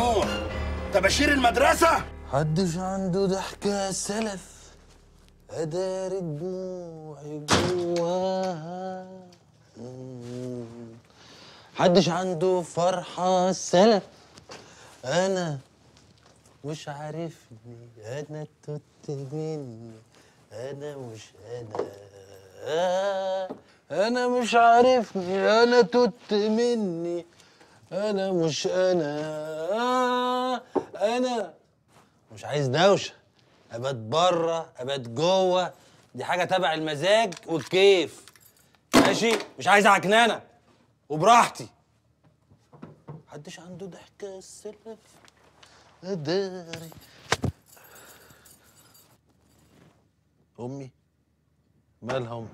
دموع تباشير المدرسة حدش عنده ضحكة سلف أدار دموعي جواها مم. حدش عنده فرحة سلف أنا مش عارفني أنا توت مني أنا مش أنا أنا مش عارفني أنا توت مني أنا مش أنا أنا مش عايز دوشه ابات بره ابات جوه دي حاجه تبع المزاج والكيف ماشي مش عايز عكنانه وبراحتي محدش عنده ضحكه السلف اداري امي مالها امي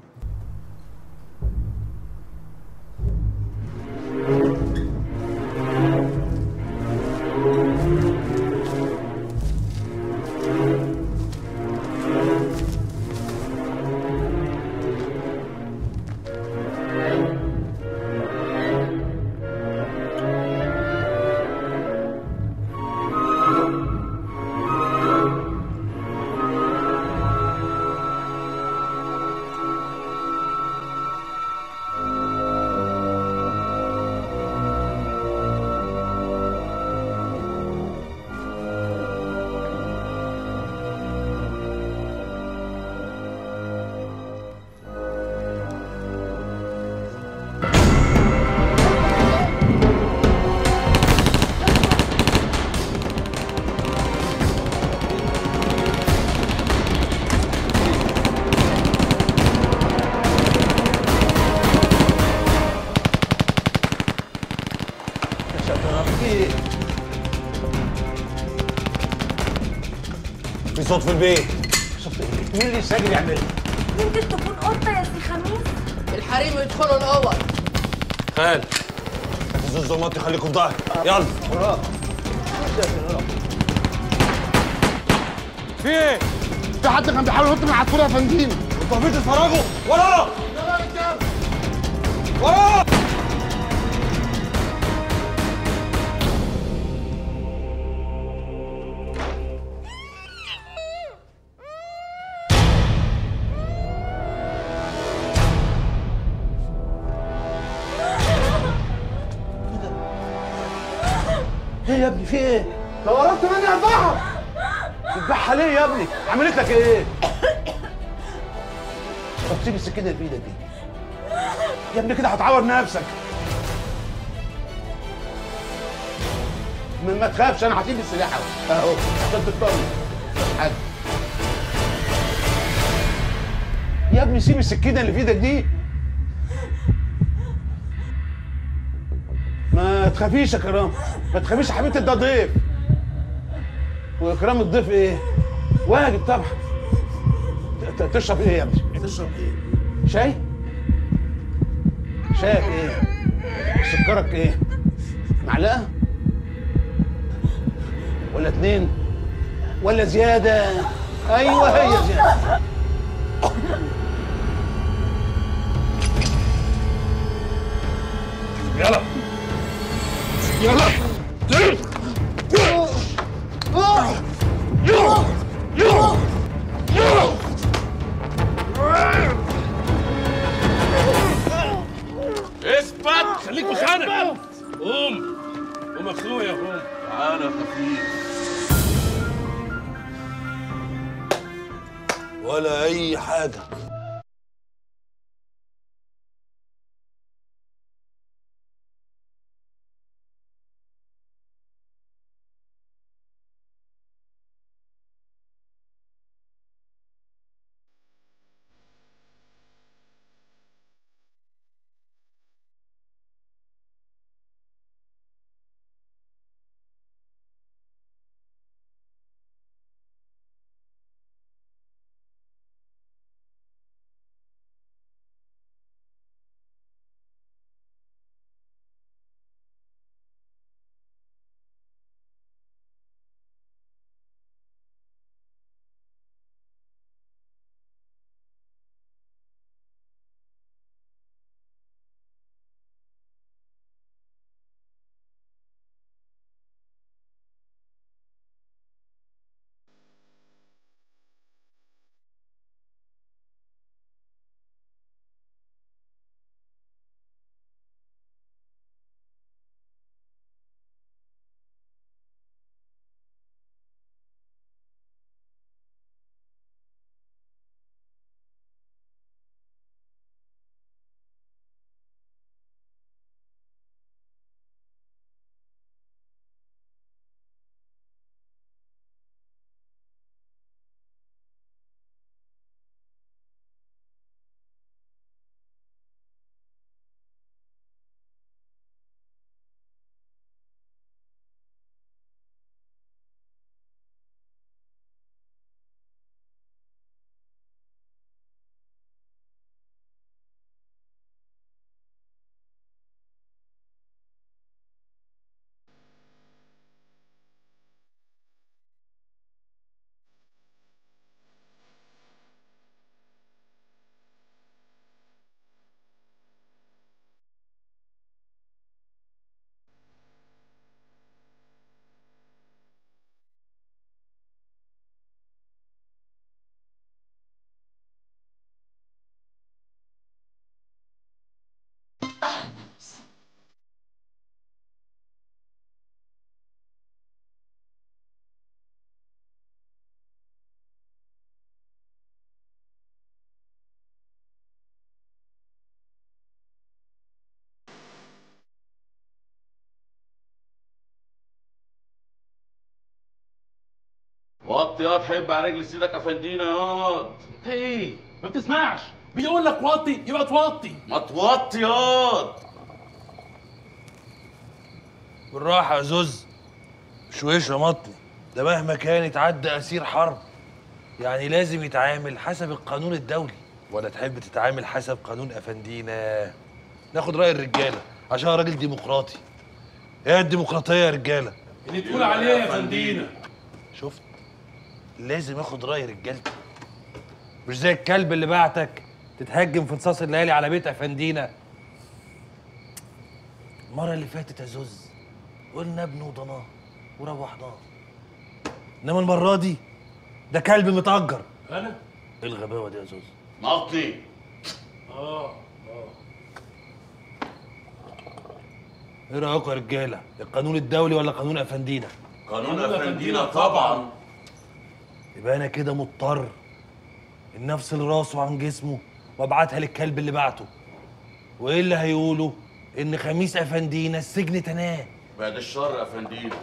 في صوت في البيت مين اللي ساجد يعملها؟ يمكن تكون قطة يا سي خميس الحريم يدخلوا الاول خال ركزوا الظلمات خليكم في ظهري يلا في ايه؟ في حد كان بيحاول ينط من العصفوره يا فندم انتوا مش تتفرجوا ورا ورا ايه يا ابني في ايه؟ لو قربت مني هذبحها تذبحها ليه يا ابني؟ عملت لك ايه؟ طب سيب السكينه اللي في ايدك دي يا ابني كده هتعور نفسك ما ما تخافش انا هسيب السلاح اهو اهو عشان تطمن حاجه يا ابني سيب السكينه اللي في ايدك دي ما تخافيش يا كرام ما تخافيش يا حبيبتي ده ضيف واكرام الضيف ايه؟ واجب طبعا ت- ت- تشرب ايه يا ابني؟ تشرب ايه؟ شاي؟ شايك ايه؟ سكرك ايه؟ معلقه؟ ولا اتنين؟ ولا زياده؟ ايوه هي زياده يلا يلا اثبت خليك مكانك قوم قوم اخويا قوم تعالى خفيف ولا اي حاجه وطي ياض حب على رجل سيدك افندينا ياض انت ايه؟ ما بتسمعش بيقول لك وطي يبقى توطي ما توطي ياض بالراحة يا زوز مش وش يا مطني ده مهما كان يتعدى أسير حرب يعني لازم يتعامل حسب القانون الدولي ولا تحب تتعامل حسب قانون أفندينا ناخد رأي الرجالة عشان أنا راجل ديمقراطي ايه الديمقراطية يا رجالة اللي تقول عليه يا فندينا شفت لازم اخد رأي رجالتي مش زي الكلب اللي بعتك تتهجم في نصاص الليالي على بيت أفندينا المرة اللي فاتت يا زوز قلنا ابن وضناه وروحناه انما المرة دي ده كلب متأجر انا؟ ايه الغباوة دي يا زوز نطي اه ايه رأيكم يا رجالة القانون الدولي ولا قانون أفندينا قانون افندينا طبعا يبقى انا كده مضطر ان افصل راسه عن جسمه وابعتها للكلب اللي بعته وايه اللي هيقولوا ان خميس افندينا السجن تناه بعد الشر افندينا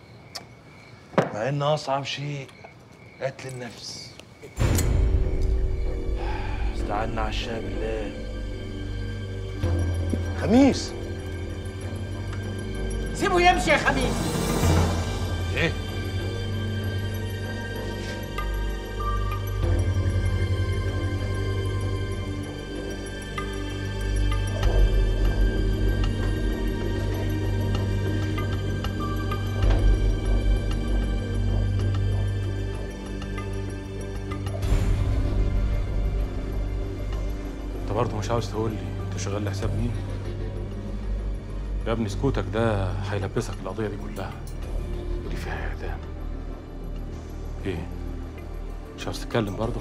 مع ان اصعب شيء قتل النفس استعنا على الشاه بالله خميس سيبه يمشي يا خميس ايه انت برضه مش عاوز تقول لي انت شغال لحساب مين؟ يا ابني سكوتك ده هيلبسك القضية دي كلها ودي فيها إعدام إيه؟ مش عاوز تتكلم برضه؟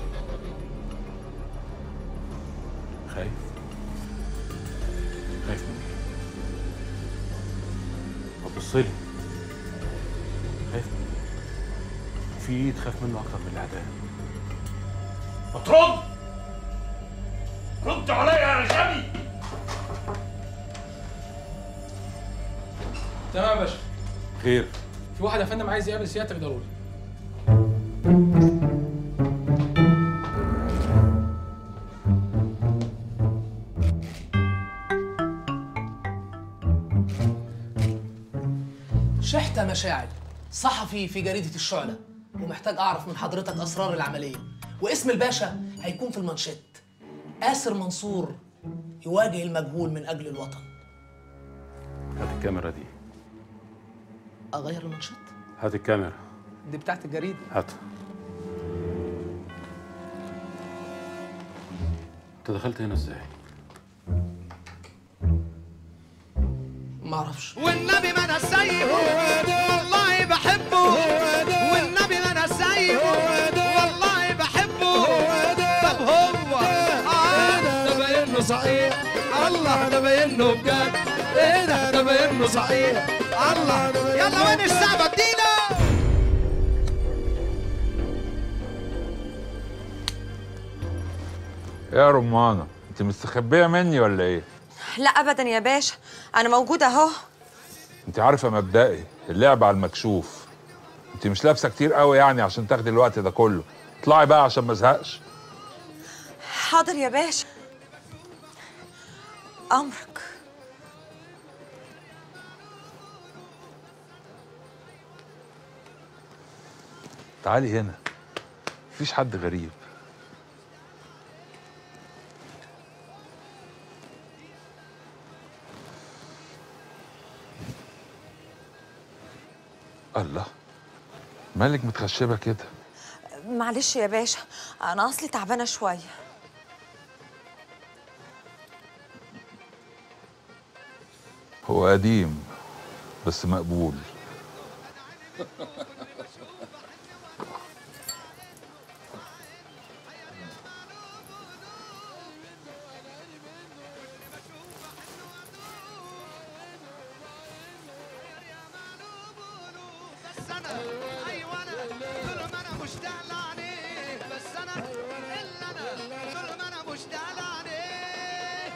خايف؟ خايف من إيه؟ طب بص لي خايف من إيه؟ في إيه تخاف منه أكتر من الإعدام؟ ما ترد رد عليا يا رجالي تمام يا باشا خير في واحد يا فندم عايز يقابل سيادتك ضروري شحتة مشاعل صحفي في جريدة الشعلة ومحتاج أعرف من حضرتك أسرار العملية واسم الباشا هيكون في المانشيت آسر منصور يواجه المجهول من أجل الوطن هات الكاميرا دي أغير المانشيت؟ هات الكاميرا دي بتاعت الجريدة هات انت دخلت هنا ازاي؟ معرفش والنبي ما انا سايبه والله بحبه والنبي ما انا سايبه والله بحبه طب هو آه ده باين صحيح الله ده باينه بجد ايه ده ده باينه صحيح الله يلا وين السعبه ادينا يا رمانة انت مستخبية مني ولا ايه؟ لا ابدا يا باشا انا موجوده اهو انت عارفة مبدئي اللعب على المكشوف انت مش لابسة كتير قوي يعني عشان تاخدي الوقت ده كله اطلعي بقى عشان ما ازهقش حاضر يا باشا امرك تعالي هنا مفيش حد غريب الله مالك متخشبة كده معلش يا باشا انا اصلي تعبانه شويه هو قديم بس مقبول بس انا ايوه انا طول ما انا مشتاق لعليه بس انا الا انا طول ما انا مشتاق لعليه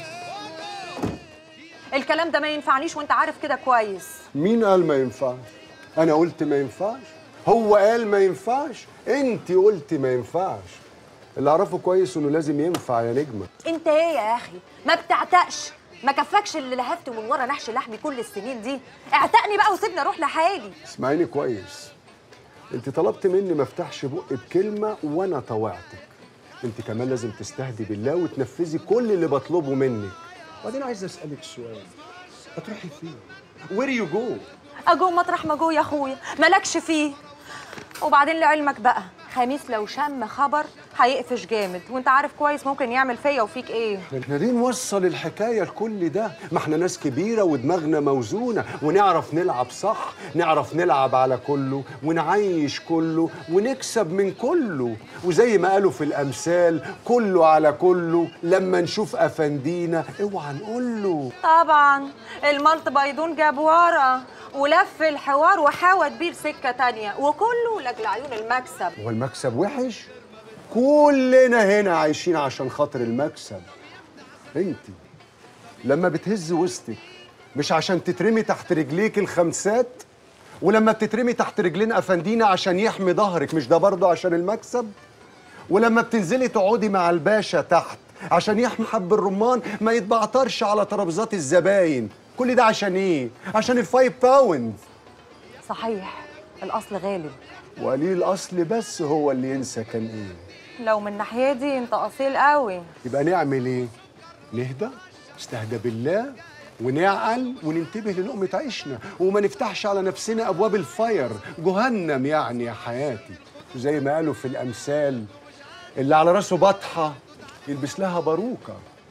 الكلام ده ما ينفعنيش وانت عارف كده كويس مين قال ما ينفعش انا قلت ما ينفعش هو قال ما ينفعش انت قلتي ما ينفعش اللي اعرفه كويس انه لازم ينفع يا نجمه انت ايه يا اخي ما بتعتقش ما كفكش اللي لهفته من ورا نحش لحمي كل السنين دي اعتقني بقى وسيبني اروح لحالي اسمعيني كويس انت طلبت مني ما افتحش بقي بكلمه وانا طوعتك انت كمان لازم تستهدي بالله وتنفذي كل اللي بطلبه منك وبعدين عايز اسالك سؤال هتروحي فين وير يو جو اجو مطرح ما جو يا اخويا مالكش فيه وبعدين لعلمك بقى خميس لو شم خبر هيقفش جامد وانت عارف كويس ممكن يعمل فيا وفيك ايه احنا ليه نوصل الحكايه لكل ده ما احنا ناس كبيره ودماغنا موزونه ونعرف نلعب صح نعرف نلعب على كله ونعيش كله ونكسب من كله وزي ما قالوا في الامثال كله على كله لما نشوف افندينا اوعى نقول له طبعا الملط بيضون جاب ورا ولف الحوار وحاوت بيه لسكه تانية وكله لاجل عيون المكسب هو المكسب وحش كلنا هنا عايشين عشان خاطر المكسب انت لما بتهز وسطك مش عشان تترمي تحت رجليك الخمسات ولما بتترمي تحت رجلين افندينا عشان يحمي ظهرك مش ده برضه عشان المكسب ولما بتنزلي تقعدي مع الباشا تحت عشان يحمي حب الرمان ما يتبعترش على ترابيزات الزباين كل ده عشان ايه عشان الفايف باوند صحيح الاصل غالب وقليل الاصل بس هو اللي ينسى كان ايه لو من الناحيه دي انت اصيل قوي يبقى نعمل ايه؟ نهدى نستهدى بالله ونعقل وننتبه للقمة عيشنا وما نفتحش على نفسنا أبواب الفاير جهنم يعني يا حياتي زي ما قالوا في الأمثال اللي على راسه بطحة يلبس لها باروكة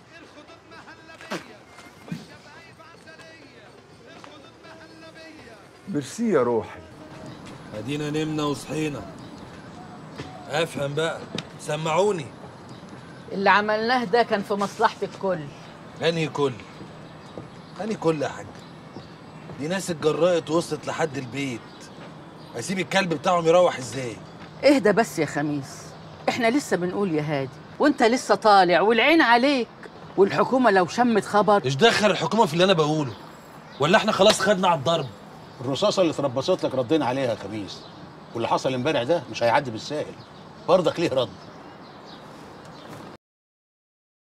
ميرسي يا روحي ادينا نمنا وصحينا افهم بقى سمعوني اللي عملناه ده كان في مصلحة الكل انهي كل انهي كل يا حاج دي ناس اتجرأت وصلت لحد البيت اسيب الكلب بتاعهم يروح ازاي اهدى بس يا خميس احنا لسه بنقول يا هادي وانت لسه طالع والعين عليك والحكومة لو شمت خبر ايش دخل الحكومه في اللي انا بقوله ولا احنا خلاص خدنا على الضرب الرصاصه اللي اتربصت لك ردينا عليها يا خميس واللي حصل امبارح ده مش هيعدي بالساهل برضك ليه رد